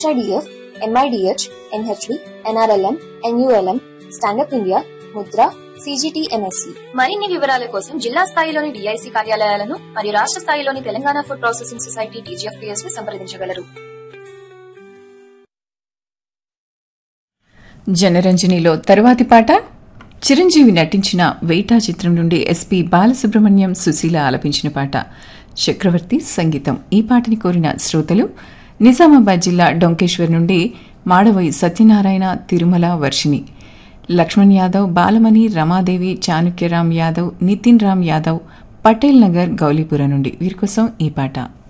హెచ్ఐడిఎఫ్ MIDH NHB NRLM NULM stand up India Mudra CGTMSE మరిన్ని వివరాల కోసం జిల్లా స్థాయిలోని డిఐసి కార్యాలయాలను మరియు రాష్ట్ర స్థాయిలోని Telangana food processing society TGFPS ను సంప్రదించగలరు జనరంజనిలో తరువాతి పాట చిరంజీవి నటించిన వేటా చిత్రం నుండి ఎస్పి బాలసుబ్రహ్మణ్యం సుశీల ఆలపించిన పాట చక్రవర్తి సంగీతం ఈ పాటని కోరిన శ్రోతలు నిజామాబాద్ జిల్లా డొంకేశ్వర్ నుండి మాడవోయి సత్యనారాయణ తిరుమల వర్షిణి లక్ష్మణ్ యాదవ్ బాలమణి రమాదేవి చాణుక్యరామ్ యాదవ్ నితిన్ రామ్ యాదవ్ పటేల్ నగర్ గౌలీపుర నుండి వీరి కోసం ఈ పాట